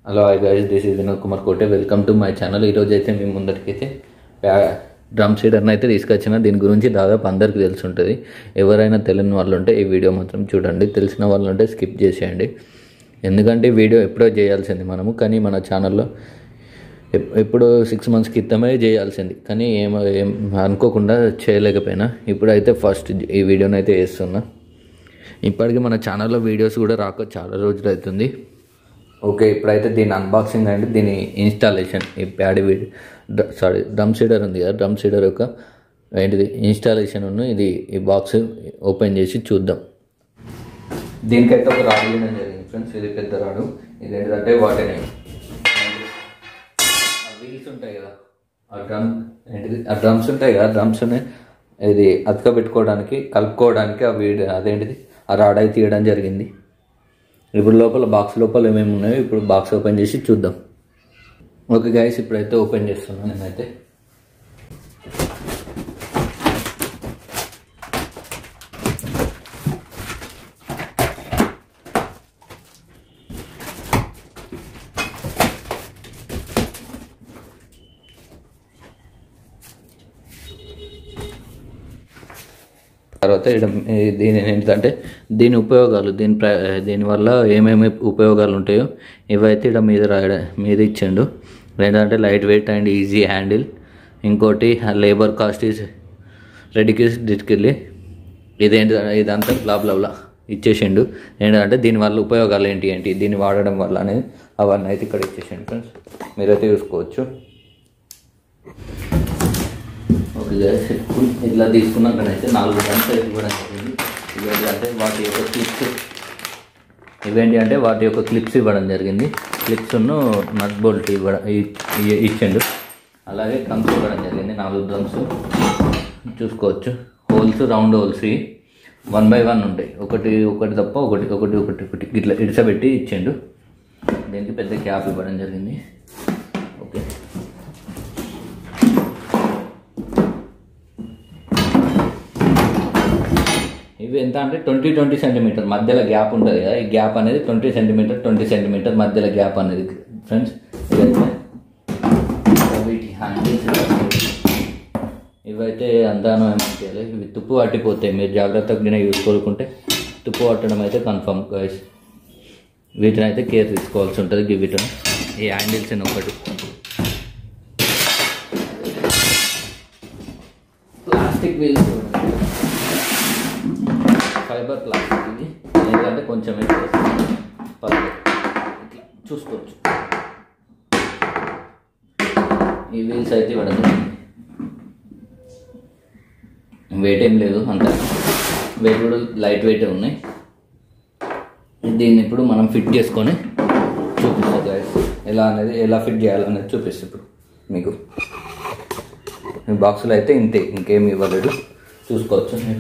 Hello hi guys this is Vinod Kumar Kote welcome to my channel ఈరోజు అయితే మేము ముందరికైతే డ్రమ్ సీడర్ని అయితే తీసుకొచ్చిన దీని గురించి దాదాపు అందరికీ తెలిసి ఉంటుంది ఎవరైనా తెలియని వాళ్ళు ఉంటే ఈ వీడియో మాత్రం చూడండి తెలిసిన వాళ్ళు ఉంటే స్కిప్ చేసేయండి ఎందుకంటే ఈ వీడియో ఎప్పుడో చేయాల్సింది మనము కానీ మన ఛానల్లో ఎప్- ఎప్పుడో సిక్స్ మంత్స్ క్రితమే చేయాల్సింది కానీ ఏమో ఏం అనుకోకుండా చేయలేకపోయినా ఇప్పుడైతే ఫస్ట్ ఈ వీడియోని అయితే వేస్తున్నా ఇప్పటికీ మన ఛానల్లో వీడియోస్ కూడా రాక చాలా రోజులు అవుతుంది ఓకే ఇప్పుడైతే దీని అన్బాక్సింగ్ అండ్ దీని ఇన్స్టాలేషన్ ఈ ప్యాడ్ సారీ డ్రమ్ సీడర్ ఉంది కదా డ్రమ్ సీడర్ యొక్క ఏంటిది ఇన్స్టాలేషన్ ఉన్న ఇది ఈ బాక్స్ ఓపెన్ చేసి చూద్దాం దీనికైతే ఒక రాడు ఇవ్వడం జరిగింది ఫ్రెండ్స్ ఇది పెద్ద రాడు ఇది ఏంటంటే వాటిని ఆ వీల్స్ ఉంటాయి కదా ఆ డ్రమ్ ఏంటిది ఆ డ్రమ్స్ ఉంటాయి కదా డ్రమ్స్ని ఇది అతక పెట్టుకోవడానికి కలుపుకోవడానికి ఆ వీడి అదేంటిది ఆ రాడ్ అయితే తీయడం జరిగింది ఇప్పుడు లోపల బాక్స్ లోపల ఏమేమి ఉన్నాయో ఇప్పుడు బాక్స్ ఓపెన్ చేసి చూద్దాం ఓకే గైస్ ఇప్పుడైతే ఓపెన్ చేస్తున్నాను నేనైతే తర్వాత ఇక్కడ ఈ- దీని ఏంటంటే దీని ఉపయోగాలు దీని ప్ర దీనివల్ల ఏమేమి ఉపయోగాలు ఉంటాయో ఇవైతే ఇక్కడ మీద రాయడం మీద ఇచ్చిండు ఏంటంటే light weight and easy handle ఇంకోటి లేబర్ కాస్ట్ ఈజ్ రెడ్యూస్ డిస్కిల్లీ ఇదేంటి ఇదంతా బ్లా బ్లా బ్లా ఇచ్చేసిండు ఏంటంటే దీనివల్ల ఉపయోగాలు ఏంటి ఏంటి దీన్ని వాడడం వల్ల అనేది అవన్నీ అయితే ఇక్కడ ఇచ్చేసిండు ఫ్రెండ్స్ మీరైతే చూసుకోవచ్చు ఓకే guys, ఇప్పుడు ఇట్లా తీసుకున్నాకనైతే నాలుగు గంటలు అయితే ఇవ్వడం జరిగింది ఇవేంటి అంటే వాటి యొక్క క్లిప్స్ ఇవేంటి అంటే వాటి యొక్క క్లిప్స్ ఇవ్వడం జరిగింది క్లిప్స్ నట్ బోల్ట్ ఇవ్వడం ఇ- ఇ- ఇచ్చిండు అలాగే డ్రమ్స్ ఇవ్వడం జరిగింది నాలుగు డ్రమ్స్ చూసుకోవచ్చు holes round holes one by one ఉంటాయి ఒకటి ఒకటి తప్ప ఒకటి ఒకటి ఒకటి ఒకటి ఇట్లా ఇడిసబెట్టి ఇచ్చిండు దీనికి పెద్ద క్యాప్ ఇవ్వడం జరిగింది ఓకే ఇవి ఎంత అంటే ట్వంటీ ట్వంటీ సెంటీమీటర్ మధ్యలో గ్యాప్ ఉంటుంది కదా ఈ గ్యాప్ అనేది ట్వంటీ సెంటీమీటర్ ట్వంటీ సెంటీమీటర్ మధ్యలో గ్యాప్ అనేది ఫ్రెండ్స్ ఇవైతే వీటి హ్యాండిల్స్ ఇవైతే అందానం ఏమంటారు ఇవి తుప్పు పట్టిపోతాయి మీరు జాగ్రత్తగా గిన యూజ్ కోరుకుంటే తుప్పు పట్టడం అయితే కన్ఫర్మ్ గైస్ వీటిని అయితే కేర్ తీసుకోవాల్సి ఉంటుంది గి వీటిని ఈ హ్యాండిల్స్ ఒకటి ప్లాస్టిక్ వీల్స్ ఫైబర్ ప్లాస్టిక్ ఇది ఏంటంటే కొంచెం ఎక్కువ పర్లేదు ఇట్లా చూసుకోవచ్చు ఈ వీల్స్ అయితే ఇవ్వడం జరిగింది వెయిట్ ఏం లేదు అంత వెయిట్ కూడా లైట్ వెయిట్ ఉన్నాయి దీన్ని ఇప్పుడు మనం ఫిట్ చేసుకొని చూపిస్తాం guys. ఎలా అనేది ఎలా ఫిట్ చేయాలనేది చూపిస్తాం ఇప్పుడు మీకు ఈ బాక్సులు అయితే ఇంతే ఇంకేమి ఇవ్వలేదు చూసుకోవచ్చు మీరు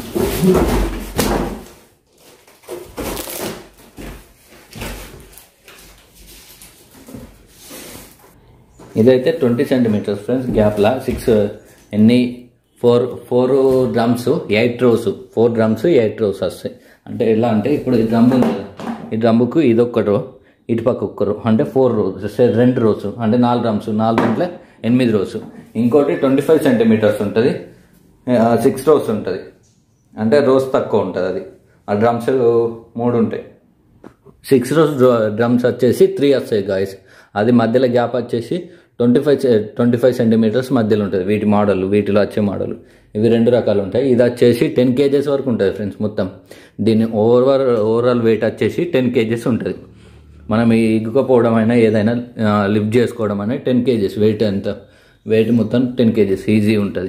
ఇదైతే ట్వంటీ సెంటీమీటర్స్ ఫ్రెండ్స్ గ్యాప్లా సిక్స్ ఎన్ని four four drums eight rows four drums eight rows వస్తాయి అంటే ఎలా అంటే ఇప్పుడు ఈ డ్రమ్ ఉంది కదా ఈ డ్రమ్ముకు ఇదొక్క రో ఇటు పక్క ఒక్క రో అంటే ఫోర్ రోస్ రెండు రోస్ అంటే నాలుగు డ్రమ్స్ నాలుగు దాంట్లో ఎనిమిది రోస్ ఇంకోటి ట్వంటీ ఫైవ్ సెంటీమీటర్స్ ఉంటుంది సిక్స్ రోస్ ఉంటుంది అంటే రోస్ తక్కువ ఉంటుంది అది ఆ డ్రమ్స్ మూడు ఉంటాయి సిక్స్ రోస్ డ్రమ్స్ వచ్చేసి త్రీ వస్తాయి గాయస్ అది మధ్యలో గ్యాప్ వచ్చేసి twenty five twenty five centimetres మధ్యలో ఉంటుంది వీటి మోడల్ వీటిలో వచ్చే మోడల్ ఇవి రెండు రకాలు ఉంటాయి ఇది వచ్చేసి టెన్ కేజెస్ వరకు ఉంటుంది ఫ్రెండ్స్ మొత్తం దీని ఓవర్ ఓవరాల్ వెయిట్ వచ్చేసి టెన్ కేజెస్ ఉంటుంది మనం ఈ ఇగ్గుకపోవడం అయినా ఏదైనా లిఫ్ట్ చేసుకోవడం అయినా టెన్ కేజెస్ వెయిట్ ఎంత వెయిట్ మొత్తం టెన్ కేజెస్ ఈజీ ఉంటుంది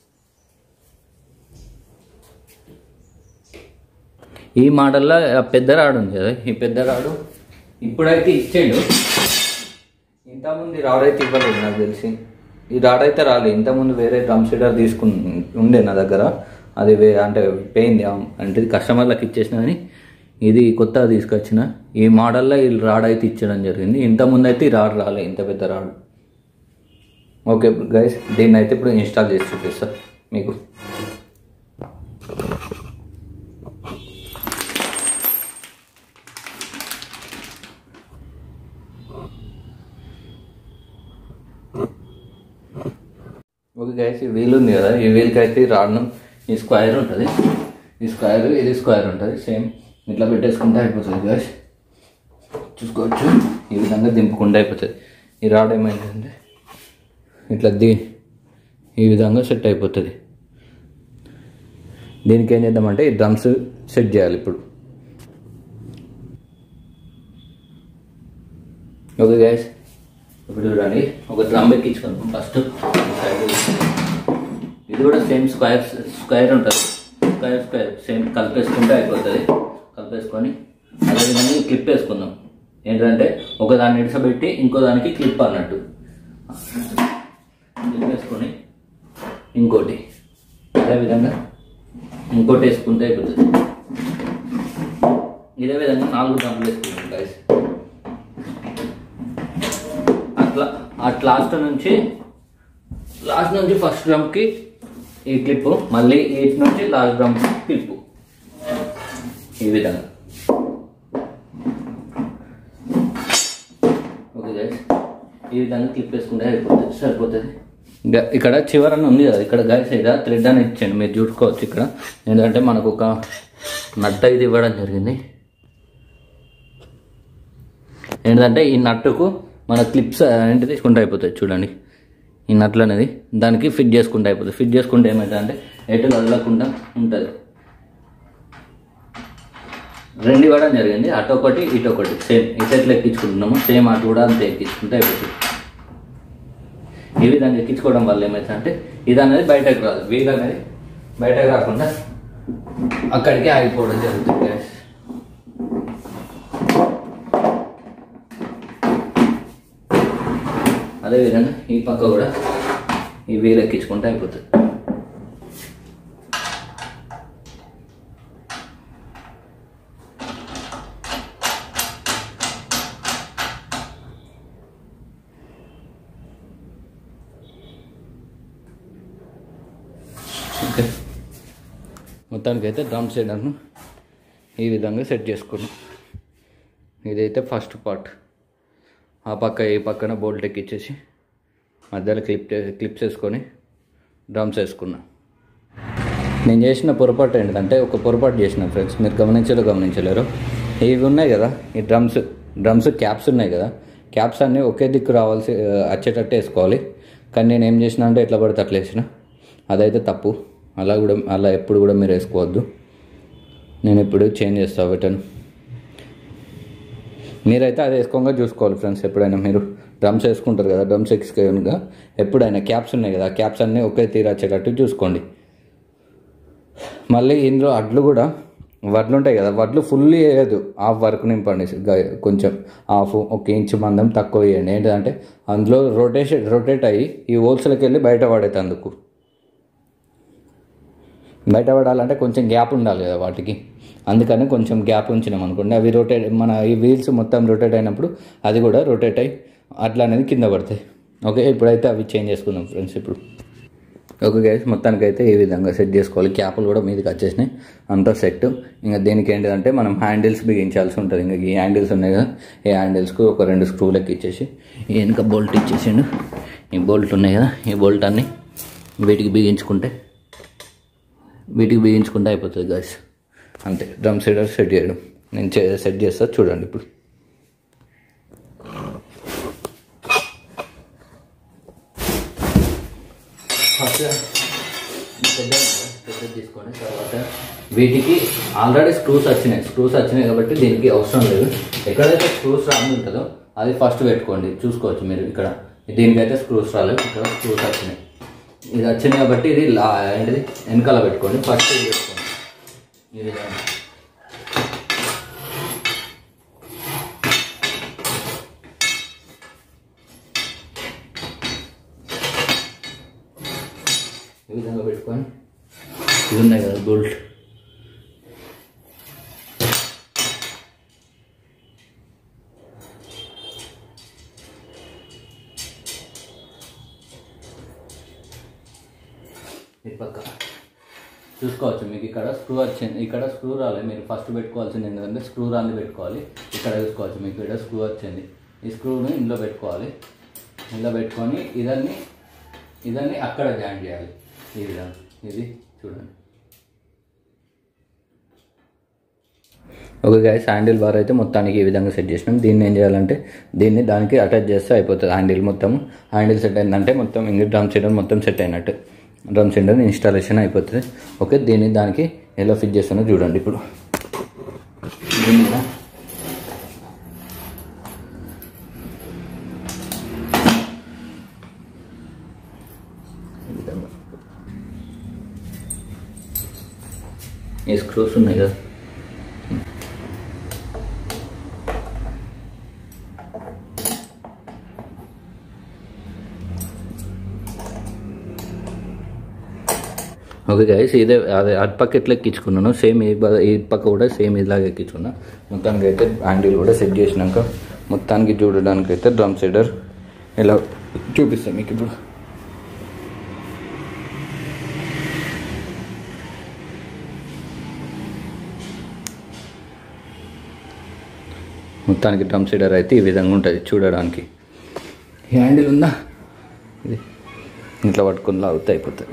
ఈ మోడల్లో ఆ పెద్ద రాడు ఉంది కదా ఈ పెద్ద రాడు ఇప్పుడైతే ఇచ్చాడు ఇంతకుముందు ఈ రాడ్ అయితే ఇవ్వలేదు నాకు తెలిసి ఈ రాడ్ అయితే రాలేదు ఇంతకుముందు వేరే డ్రమ్ సీడర్ తీసుకుని ఉండే నా దగ్గర అది వే అంటే పోయింది ఆ- అంటే ఇది కస్టమర్లకు ఇచ్చేసిన కానీ ఇది కొత్తగా తీసుకొచ్చిన ఈ మోడల్లో ఈ రాడ్ అయితే ఇచ్చడం జరిగింది ఇంతకుముందు అయితే ఈ రాడ్ రాలే ఇంత పెద్ద రాడు ఓకే గైస్ దీన్ని అయితే ఇప్పుడు ఇన్స్టాల్ చేసి చూపిస్తా మీకు ఓకే గైస్ ఈ వీల్ ఉంది కదా ఈ వీల్కి అయితే ఈ రాడ్ను ఈ స్క్వైర్ ఉంటుంది ఈ స్క్వైర్ ఇది స్క్వైర్ ఉంటుంది సేమ్ ఇట్లా పెట్టేసుకుంటే అయిపోతుంది గైస్ చూసుకోవచ్చు ఈ విధంగా దింపుకుంటే అయిపోతుంది ఈ రాడ్ ఏమైందంటే ఇట్లా దీ ఈ విధంగా సెట్ అయిపోతుంది దీనికి ఏం చేద్దామంటే ఈ డ్రమ్స్ సెట్ చేయాలి ఇప్పుడు ఓకే గైస్ ఇప్పుడు చూడండి ఒక డ్రమ్ ఎక్కించుకుందాం ఫస్ట్ ఇది కూడా సేమ్ స్క్వేర్ స్క్వేర్ ఉంటుంది స్క్వేర్ స్క్వేర్ సేమ్ కలిపేసుకుంటే అయిపోతుంది కలిపేసుకొని అదేవిధంగా ఈ క్లిప్ వేసుకుందాం ఏంటంటే ఒక దాన్ని ఇడిసబెట్టి ఇంకో దానికి క్లిప్ అన్నట్టు క్లిప్ వేసుకొని ఇంకోటి అదేవిధంగా ఇంకోటి వేసుకుంటే అయిపోతుంది ఇదే విధంగా నాలుగు డ్రమ్లు వేసుకుంటాం గైస్ అట్లా అట్ లాస్ట్ నుంచి లాస్ట్ నుంచి ఫస్ట్ డ్రమ్కి ఈ క్లిప్ మళ్ళీ ఎయిట్ నుంచి లాస్ట్ డ్రమ్ క్లిప్ ఈ విధంగా ఓకే గైస్ ఈ విధంగా క్లిప్ వేసుకుంటే అయిపోతుంది సరిపోతుంది ఇంకా ఇక్కడ చివరన ఉంది కదా ఇక్కడ గైస్ ఇక్కడ థ్రెడ్ అని ఇచ్చాను మీరు చూసుకోవచ్చు ఇక్కడ ఎందుకంటే మనకు ఒక నట్ ఇది ఇవ్వడం జరిగింది ఏంటంటే ఈ నట్టుకు మన క్లిప్స్ ఏంటి తీసుకుంటే అయిపోతుంది చూడండి ఈ నట్లు అనేది దానికి ఫిట్ చేసుకుంటే అయిపోతుంది ఫిట్ చేసుకుంటే ఏమవుతుంది అంటే ఎటు వదలకుండా ఉంటుంది రెండు ఇవ్వడం జరిగింది అటు ఒకటి ఇటు ఒకటి సేమ్ ఇటు ఎట్లా ఎక్కించుకుంటున్నాము సేమ్ అటు కూడా అంతే ఎక్కించుకుంటే అయిపోతుంది ఈ విధంగా ఎక్కించుకోవడం వల్ల ఏమవుతుంది అంటే ఇది అనేది బయటకు రాదు వీల్ అనేది బయటకు రాకుండా అక్కడికే ఆగిపోవడం జరుగుతుంది guys. అదేవిధంగా ఈ పక్క కూడా ఈ వీల్ ఎక్కించుకుంటే అయిపోతుంది ఓకే మొత్తానికైతే డ్రమ్ సెట్ను ఈ విధంగా సెట్ చేసుకున్నాం ఇదైతే ఫస్ట్ పార్ట్ ఆ పక్క ఈ పక్కన బోల్ట్ ఎక్కిచ్చేసి మధ్యలో క్లిప్ క్లిప్స్ వేసుకొని డ్రమ్స్ వేసుకున్నా నేను చేసిన పొరపాటు ఏంటంటే ఒక పొరపాటు చేసిన ఫ్రెండ్స్ మీరు గమనించలేరు గమనించలేరు ఇవి ఉన్నాయి కదా ఈ డ్రమ్స్ డ్రమ్స్ క్యాప్స్ ఉన్నాయి కదా క్యాప్స్ అన్నీ ఒకే దిక్కు రావాల్సి ఆ, వచ్చేటట్టు వేసుకోవాలి కానీ నేను ఏం చేసిన అంటే ఎట్లా పడితే అట్లా వేసిన అదైతే తప్పు అలా కూడా అలా ఎప్పుడు కూడా మీరు వేసుకోవద్దు నేను ఇప్పుడు చేంజ్ చేస్తాను బటన్ మీరైతే అది వేసుకోగా చూసుకోవాలి ఫ్రెండ్స్ ఎప్పుడైనా మీరు డ్రమ్స్ వేసుకుంటారు కదా డ్రమ్స్ ఎక్స్గా ఎప్పుడైనా క్యాప్స్ ఉన్నాయి కదా క్యాప్స్ అన్నీ ఒకే తీరు వచ్చేటట్టు చూసుకోండి మళ్ళీ ఇందులో అడ్లు కూడా వడ్లు ఉంటాయి కదా వడ్లు ఫుల్లీ వేయదు హాఫ్ వరకు నింపండి గ- కొంచెం హాఫ్ ఒక ఇంచు మందం తక్కువ వేయండి ఏంటంటే అందులో రొటేషన్ రొటేట్ అయ్యి ఈ హోల్స్లోకి వెళ్ళి బయట పడేది అందుకు బయట పడాలంటే కొంచెం గ్యాప్ ఉండాలి కదా వాటికి అందుకని కొంచెం గ్యాప్ ఉంచినాం అనుకోండి అవి రొటేట్ మన ఈ వీల్స్ మొత్తం రొటేట్ అయినప్పుడు అది కూడా రొటేట్ అయ్యి అట్లా అనేది కింద పడతాయి ఓకే ఇప్పుడైతే అవి చేంజ్ చేసుకుందాం ఫ్రెండ్స్ ఇప్పుడు ఓకే గైస్ మొత్తానికైతే ఈ విధంగా సెట్ చేసుకోవాలి క్యాపులు కూడా మీదకి వచ్చేసినాయి అంతా సెట్ ఇంకా దీనికి ఏంటంటే మనం హ్యాండిల్స్ బిగించాల్సి ఉంటుంది ఇంకా ఈ హ్యాండిల్స్ ఉన్నాయి కదా ఈ హ్యాండిల్స్కి ఒక రెండు స్క్రూలకి ఇచ్చేసి ఈ వెనుక బోల్ట్ ఇచ్చేసిండు ఈ బోల్ట్ ఉన్నాయి కదా ఈ బోల్ట్ అన్ని వీటికి బిగించుకుంటే వీటికి బిగించుకుంటే అయిపోతుంది గాయస్ అంతే డ్రమ్ సీడర్ సెట్ చేయడం నేను చే సెట్ చేస్తా చూడండి ఇప్పుడు ఫస్ట్ పెద్ద పెద్ద తీసుకొని తర్వాత వీటికి ఆల్రెడీ స్క్రూస్ వచ్చినాయి స్క్రూస్ వచ్చినాయి కాబట్టి దీనికి అవసరం లేదు ఎక్కడైతే స్క్రూస్ రాని ఉంటుందో అది ఫస్ట్ పెట్టుకోండి చూసుకోవచ్చు మీరు ఇక్కడ దీనికైతే స్క్రూస్ రాలేదు ఇక్కడ స్క్రూస్ వచ్చినాయి ఇది వచ్చింది కాబట్టి ఇది లా ఏంటిది వెనకాల పెట్టుకోండి ఫస్ట్ ఇది పెట్టుకోండి ఈ విధంగా ఈ విధంగా పెట్టుకొని ఇవి ఉన్నాయి కదా బోల్ట్ ఈ పక్క చూసుకోవచ్చు మీకు ఇక్కడ స్క్రూ వచ్చింది ఇక్కడ స్క్రూ రాలేదు మీరు ఫస్ట్ పెట్టుకోవాల్సింది ఏంటంటే స్క్రూ రాంది పెట్టుకోవాలి ఇక్కడ చూసుకోవచ్చు మీకు ఇక్కడ స్క్రూ వచ్చింది ఈ స్క్రూని ఇందులో పెట్టుకోవాలి ఇందులో పెట్టుకొని ఇదన్నీ ఇదాన్ని అక్కడ జాయిన్ చేయాలి ఈ విధంగా ఇది చూడండి ఓకే గాయస్ హ్యాండిల్ బార్ అయితే మొత్తానికి ఈ విధంగా సెట్ చేసినాం దీన్ని ఏం చేయాలంటే దీన్ని దానికి అటాచ్ చేస్తే అయిపోతుంది హ్యాండిల్ మొత్తం హ్యాండిల్ సెట్ అయిందంటే మొత్తం ఇంక డ్రమ్ సీడర్ మొత్తం సెట్ అయినట్టు డ్రమ్ సీడర్ ఇన్స్టాలేషన్ అయిపోతుంది ఓకే దీన్ని దానికి ఎలా ఫిట్ చేస్తానో చూడండి ఇప్పుడు దీన్ని ఇలా ఈ విధంగా. ఈ స్క్రూస్ ఉన్నాయి కదా ఓకే గైస్ ఇదే అదే అటు పక్క ఎట్లా ఎక్కించుకున్నాను సేమ్ ఈ బ- ఈ పక్క కూడా సేమ్ ఇలాగ ఎక్కించుకున్నా మొత్తానికి అయితే హ్యాండిల్ కూడా సెట్ చేసినాక మొత్తానికి చూడడానికి అయితే డ్రమ్ సైడర్ ఇలా చూపిస్తాను మీకు ఇప్పుడు మొత్తానికి డ్రమ్ సైడర్ అయితే ఈ విధంగా ఉంటుంది చూడడానికి ఈ హ్యాండిల్ ఉందా ఇది ఇట్లా పట్టుకుని లాగితే అయిపోతుంది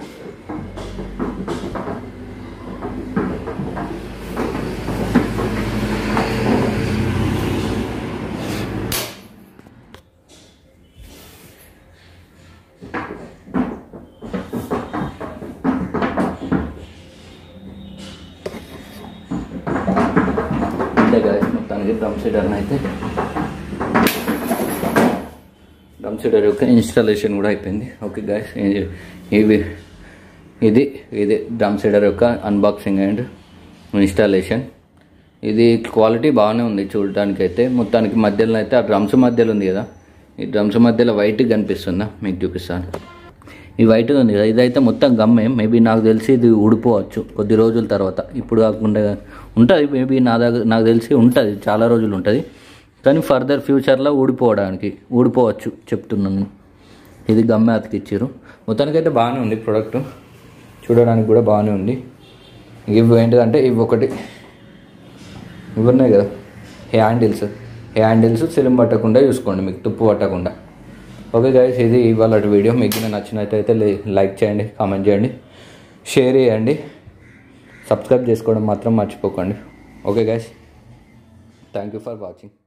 అంతే కదా మొత్తానికి డ్రమ్ సీడర్ అయితే డ్రమ్ సీడర్ యొక్క ఇన్స్టాలేషన్ కూడా అయిపోయింది ఓకే గాయస్ ఇవి ఇది ఇది డ్రమ్ సీడర్ యొక్క అన్బాక్సింగ్ అండ్ ఇన్స్టాలేషన్ ఇది క్వాలిటీ బాగానే ఉంది చూడడానికి అయితే మొత్తానికి మధ్యలో అయితే ఆ డ్రమ్స్ మధ్యలో ఉంది కదా ఈ డ్రమ్స్ మధ్యలో వైట్ కనిపిస్తుందా మీకు చూపిస్తాను ఈ వైట్ ఉంది కదా ఇదైతే మొత్తం గమ్మే మేబీ నాకు తెలిసి ఇది ఊడిపోవచ్చు కొద్ది రోజుల తర్వాత ఇప్పుడు కాకుండా ఉంటుంది మేబీ నా దగ్గర నాకు తెలిసి ఉంటుంది చాలా రోజులు ఉంటుంది కానీ ఫర్దర్ ఫ్యూచర్లో ఊడిపోవడానికి ఊడిపోవచ్చు చెప్తున్నాను ఇది గమ్మె అతికిచ్చారు మొత్తానికైతే బాగానే ఉంది ప్రోడక్ట్ చూడడానికి కూడా బాగానే ఉంది ఇవి ఏంటిదంటే ఇవి ఒకటి ఇవి ఉన్నాయి కదా హే హ్యాండిల్స్ హే హ్యాండిల్స్ సిలిం పట్టకుండా చూసుకోండి మీకు తుప్పు పట్టకుండా ఓకే గైస్ ఇది ఇవాళ వీడియో మీకు నచ్చినట్టయితే లైక్ చేయండి కామెంట్ చేయండి షేర్ చేయండి సబ్స్క్రైబ్ చేసుకోవడం మాత్రం మర్చిపోకండి okay guys thank you for watching